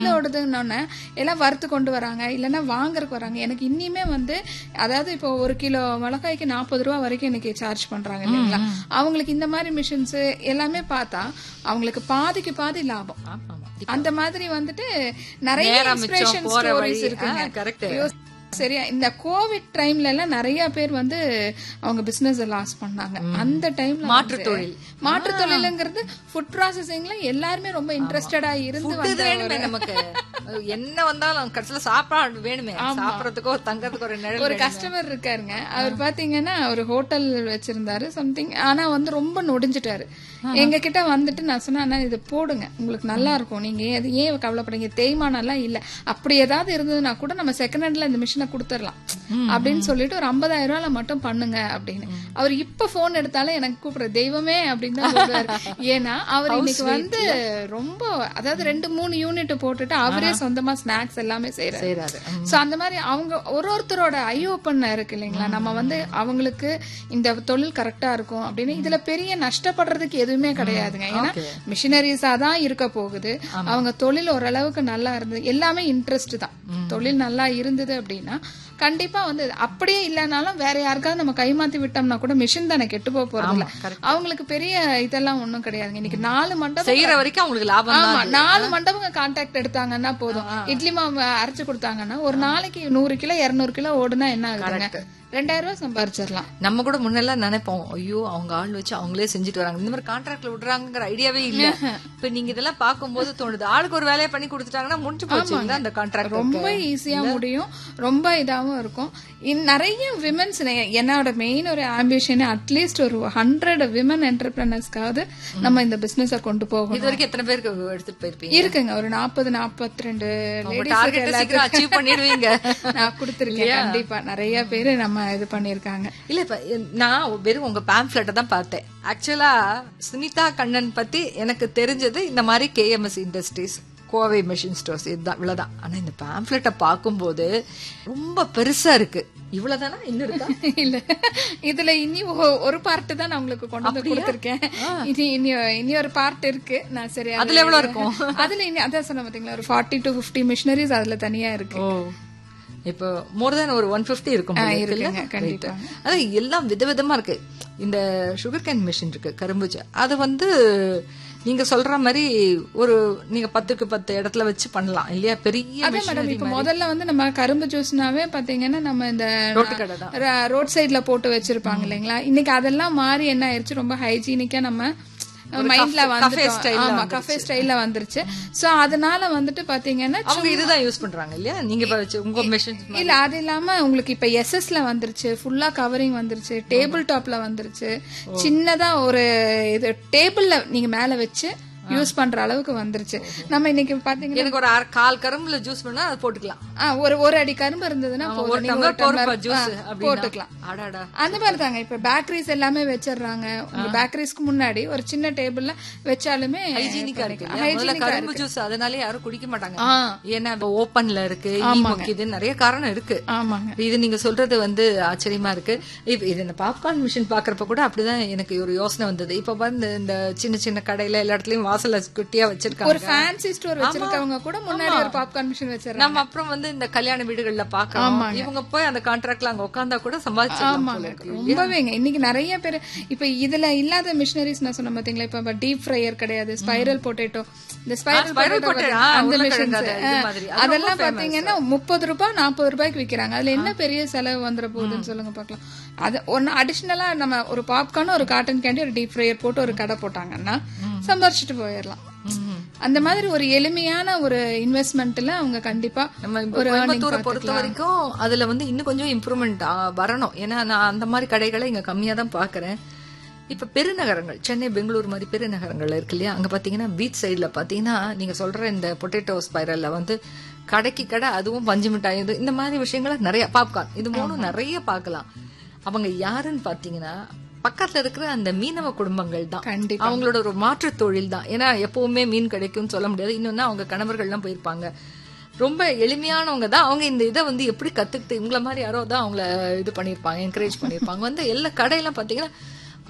ஓடுதுன்னொன்னே எல்லாம் வறுத்து கொண்டு வராங்க இல்லைன்னா வாங்குறதுக்கு வராங்க எனக்கு இன்னியுமே வந்து அதாவது இப்போ ஒரு கிலோ மிளகாய்க்கு நாற்பது ரூபா வரைக்கும் இன்னைக்கு சார்ஜ் பண்றாங்க இல்லைங்களா அவங்களுக்கு இந்த மாதிரி மிஷின்ஸ் எல்லாமே பார்த்தா அவங்களுக்கு பாதிக்கு பாதி லாபம் ஆமா, ஆமா. அந்த மாதிரி வந்துட்டு நிறைய நேரம் மிச்சம், இன்ஸ்பிரேஷன் போற ஸ்டோரிஸ் வழி. இருக்குங்க ஆ, correct. ஐயோ, சரியா இந்த கோவிட் டைம்ல எல்லாம் நிறைய பேர் வந்து அவங்க பிசினஸ் லாஸ் பண்ணாங்க அந்த டைம்ல மாற்றுத் தொழில். மாற்று தொழிலுங்கிறது ஃபுட் ப்ராசஸிங்ல எல்லாருமே ரொம்ப இன்ட்ரெஸ்டடா இருந்து Food வந்த வேணுமே நமக்கு என்ன வந்தாலும் கடைசியில சாப்பாடு வேணுமே சாப்பிடறதுக்கோ தங்கறதுக்கு ஒரு நிழல் ஒரு கஸ்டமர் இருக்காருங்க அவர் பாத்தீங்கன்னா ஒரு ஹோட்டல் வச்சிருந்தாரு சம்திங் ஆனா வந்து ரொம்ப நொடிஞ்சிட்டாரு எங்க கிட்ட வந்துட்டு நான் சொன்னேன் "அண்ணா, இது போடுங்க உங்களுக்கு நல்லா இருக்கும் நீங்க அது ஏன் கவலைப்படுறீங்க தேய்மானம் எல்லாம் இல்ல அப்படி ஏதாவது இருந்ததுன்னா கூட நம்ம செகண்ட் ஹேண்ட்ல இந்த மிஷினை கொடுத்துடலாம் அப்படின்னு சொல்லிட்டு ஒரு ஐம்பதாயிரம் ரூபாய்ல மட்டும் பண்ணுங்க அப்படின்னு அவர் இப்ப போன் எடுத்தாலும் எனக்கு கூப்பிடுற தெய்வமே அப்படின்னு தான் கூப்பிடுவாரு ஏன்னா அவர் இன்னைக்கு வந்து ரொம்ப அதாவது ரெண்டு மூணு யூனிட் போட்டுட்டு அவரே சொந்தமா ஸ்நாக்ஸ் எல்லாமே செய்யறாரு செய்யறாரு சோ அந்த மாதிரி அவங்க ஒரு ஒருத்தரோட ஐ ஓப்பன் இருக்கு இல்லைங்களா நம்ம வந்து அவங்களுக்கு இந்த தொழில் கரெக்டா இருக்கும் அப்படின்னு இதுல பெரிய நஷ்டப்படுறதுக்கு எதுவுமே கிடையாதுங்க ஏன்னா மிஷினரிஸா தான் இருக்க போகுது அவங்க தொழில் ஓரளவுக்கு நல்லா இருந்தது எல்லாமே இன்ட்ரெஸ்ட் தான் தொழில் நல்லா இருந்தது அப்படின்னா கண்டிப்பா வந்து அப்படியே இல்லைனாலும் வேற யாருக்காவது நம்ம கைமாத்தி விட்டோம்னா கூட மிஷின் தானே கெட்டு போக போறது இல்ல அவங்களுக்கு பெரிய இதெல்லாம் ஒண்ணும் கிடையாதுங்க இன்னைக்கு நாலு மண்டபம் செய்யற வரைக்கும் அவங்களுக்கு லாபம் தான் ஆமா நாலு மண்டபங்க கான்டாக்ட் எடுத்தாங்கன்னா போதும் இட்லி மாவு அரைச்சு கொடுத்தாங்கன்னா ஒரு நாளைக்கு நூறு கிலோ இருநூறு கிலோ ஓடுனா என்ன ஆகுதுங்க ரெண்டாயிரம் ரூபாய் சம்பாரிச்சிடலாம் நம்ம கூட முன்னெல்லாம் நினைப்போம் ஐயோ அவங்க ஆள் வச்சு அவங்களே செஞ்சுட்டு வராங்க இந்த மாதிரி கான்ட்ராக்ட்ல விடுறாங்கிற ஐடியாவே இல்ல இப்ப நீங்க இதெல்லாம் பார்க்கும்போது தோணுது ஆளுக்கு ஒரு வேலையை பண்ணி கொடுத்துட்டாங்கன்னா முடிஞ்சு போச்சு இல்ல அந்த கான்ட்ராக்ட் ரொம்ப ஈஸியா முடியும் ரொம்ப இதாவும் இருக்கும் இன் நிறைய விமன்ஸ் என்னோட மெயின் ஒரு ஆம்பிஷன் அட்லீஸ்ட் ஒரு ஹண்ட்ரட் விமன் என்டர்பிரனர்ஸ்க்காவது நம்ம இந்த பிசினஸ கொண்டு போகணும் இது வரைக்கும் எத்தனை பேருக்கு எடுத்துட்டு போயிருப்பீங்க இருக்குங்க ஒரு நாற்பது நாற்பத்தி ரெண்டு டார்கெட் சீக்கிரம் அச்சீவ் பண்ணிடுவீங்க நான் கொடுத்துருக்கேன் கண்டிப்பா நிறைய பேரு நம்ம இது பண்ணிருக்காங்க இல்ல இப்ப நான் வெறும் உங்க பேம்ப்ளெட்டை தான் பார்த்தேன் ஆக்சுவலா சுனிதா கண்ணன் பத்தி எனக்கு தெரிஞ்சது இந்த மாதிரி KMS industries Kovai machine stores இதுதான் இவ்வளவுதான் ஆனா இந்த பேம்ப்ளெட்டை பார்க்கும்போது ரொம்ப பெருசா இருக்கு இவ்வளவுதானா இன்னும் இருக்கா இல்ல இதுல இனி ஒ- ஒரு பார்ட் தான் நான் உங்களுக்கு கொண்டு வந்து கொடுத்திருக்கேன் இனி இனி இனி ஒரு பார்ட் இருக்கு நான் சரி அது- அதுல எவ்வளவு இருக்கும்? அதுல இனி அதான் சொன்ன பாத்தீங்களா ஒரு ஃபார்ட்டி டு பிப்டி மிஷினரிஸ் அதுல தனியா இருக்கு ஓ இப்போ மோர் தென் ஒரு ஒன் பிப்டி இருக்கும் போல இருக்குல்ல? இருக்குங்க, கண்டிப்பா. Right. அதான் எல்லாம் விதவிதமா இருக்கு இந்த சுகர் கேன் மிஷின் இருக்கு கரும்புஜா அது வந்து நீங்க சொல்ற மாதிரி ஒரு நீங்க பத்துக்கு பத்து இடத்துல வச்சு பண்ணலாம் இல்லையா பெரிய அதே மேடம் இப்ப முதல்ல வந்து நம்ம கரும்பு ஜூஸ்னாவே பாத்தீங்கன்னா நம்ம இந்த ரோட்டு கடை தான் ரோட் சைடுல போட்டு வச்சிருப்பாங்க இல்லைங்களா இன்னைக்கு அதெல்லாம் மாறி என்ன ஆயிருச்சு ரொம்ப ஹைஜீனிக்கா நம்ம மைண்ட்ல வந்துட்டோம் ஆமா கஃபே ஸ்டைல்ல வந்துருச்சு சோ அதனால வந்துட்டு பாத்தீங்கன்னா அவங்க இதுதான் யூஸ் பண்றாங்க இல்லையா நீங்க இப்ப வச்சு உங்க மிஷின் இல்ல அது இல்லாம உங்களுக்கு இப்ப எஸ்எஸ்ல வந்துருச்சு ஃபுல்லா கவரிங் வந்துருச்சு டேபிள் டாப்ல வந்துருச்சு சின்னதா ஒரு இது டேபிள்ல நீங்க மேல வச்சு யூஸ் பண்ற அளவுக்கு வந்துருச்சு நம்ம இன்னைக்கு பாத்தீங்கன்னா எனக்கு ஒரு அரை கால் கரும்புல ஜூஸ் பண்ணா அது போட்டுக்கலாம் ஆ, ஒரு ஒரு அடி கரும்பு இருந்ததுன்னா போதும். ஒரு நீங்க டம்ளர் ஒரு டம்ளர், போறப்ப ஜூஸ் ஆ, போட்டுக்கலாம் அடாடா அந்த மாதிரி தாங்க இப்ப பேக்கரிஸ் எல்லாமே வச்சிடுறாங்க உங்க பேக்கரிஸ்க்கு முன்னாடி ஒரு சின்ன டேபிள்ல வச்சாலுமே ஹைஜீனிக்கா இருக்கு இல்லையா? hygienic முதல்ல ஆ கரும்பு ஜூஸ் அதனால யாரும் குடிக்க மாட்டாங்க ஆ. ஏன்னா இப்ப ஓப்பன்ல இருக்கு ஈ மொக்கிது நிறைய காரணம் இருக்கு ஆமாங்க இது நீங்க சொல்றது வந்து ஆச்சரியமா இருக்கு இப்ப இது இந்த பாப்கார்ன் மிஷின் பாக்குறப்ப கூட அப்படிதான் எனக்கு ஒரு யோசனை வந்தது இப்ப வந்து இந்த சின்ன சின்ன கடையில எல்லா இடத்துலயும் வாசல்ல குட்டியா ஒரு வச்சிருக்காங்க ஃபேன்சி ஸ்டோர் வச்சிருக்கவங்க கூட முன்னாடி ஒரு பாப்கார்ன் மிஷின் வச்சிருக்காங்க நம்ம அப்புறம் வந்து இந்த கல்யாண வீடுகள்ல பாக்குறோம் இவங்க போய் அந்த கான்ட்ராக்ட்ல அங்க உட்கார்ந்தா கூட சம்பாதிச்சிடலாம் போல இருக்கு ரொம்பவேங்க இன்னைக்கு நிறைய பேர் இப்ப இதுல இல்லாத மிஷினரிஸ் நான் சொன்ன பாத்தீங்களா இப்ப டீப் ஃப்ரையர் கிடையாது ஸ்பைரல் பொட்டேட்டோ இந்த ஸ்பைரல் spiral பொட்டேட்டோ potato, ஆ, அந்த உருளைக்கிழங்கு மிஷின்ஸ் அது, இது மாதிரி. அது அதெல்லாம் பாத்தீங்கன்னா முப்பது ரூபாய் நாற்பது ரூபாய்க்கு விக்கிறாங்க அதுல என்ன பெரிய செலவு வந்துட போகுதுன்னு சொல்லுங்க பாக்கலாம் அது ஒன்னு அடிஷனலா நம்ம ஒரு பாப்கார்ன் ஒரு காட்டன் கேண்டி ஒரு டீப் ஃப்ரையர் போட்டு ஒரு கடை போட்டாங்கன்னா சம்பாரிச்சிட்டு போயிடலாம் அந்த மாதிரி ஒரு எளிமையான ஒரு இன்வெஸ்ட்மெண்ட்ல அவங்க கண்டிப்பா நம்ம இப்ப ஒரு earning கோயம்புத்தூரை பொறுத்த வரைக்கும் அதுல வந்து இன்னும் கொஞ்சம் இம்ப்ரூவ்மெண்ட் வரணும் ஏன்னா நான் அந்த மாதிரி கடைகளை இங்க கம்மியா தான் பாக்குறேன் இப்ப பெருநகரங்கள் சென்னை பெங்களூர் மாதிரி பெருநகரங்கள்ல இருக்கு இல்லையா அங்க பாத்தீங்கன்னா பீச் சைடுல பாத்தீங்கன்னா நீங்க சொல்ற இந்த பொட்டேட்டோ ஸ்பைரல்ல வந்து கடைக்கு கடை அதுவும் பஞ்சு மிட்டாய் இது இந்த மாதிரி விஷயங்களை நிறைய பாப்கார்ன் இது மூணும் நிறைய பார்க்கலாம் அவங்க யாருன்னு பாத்தீங்கன்னா பக்கத்துல இருக்கிற அந்த மீனவ குடும்பங்கள் தான் கண்டிப்பா அவங்களோட ஒரு மாற்று தொழில் தான் ஏன்னா எப்பவுமே மீன் கிடைக்கும்னு சொல்ல முடியாது இன்னொன்னு அவங்க கணவர்கள்லாம் போயிருப்பாங்க ரொம்ப எளிமையானவங்க தான் அவங்க இந்த இதை வந்து எப்படி கத்துக்கிட்டு இவங்கள மாதிரி யாரோ தான் அவங்கள இது பண்ணிருப்பாங்க என்கரேஜ் பண்ணிருப்பாங்க வந்து எல்லா கடையெல்லாம் பாத்தீங்கன்னா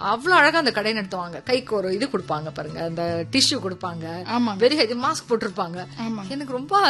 அவ்வளவு அழகா அந்த கடை நடத்துவாங்க கைக்கு ஒரு இது கொடுப்பாங்க பாருங்க அந்த டிஷ்யூ கொடுப்பாங்க ஆமாங்க வெரி மாஸ்க் போட்டிருப்பாங்க ஆமாங்க எனக்கு ரொம்ப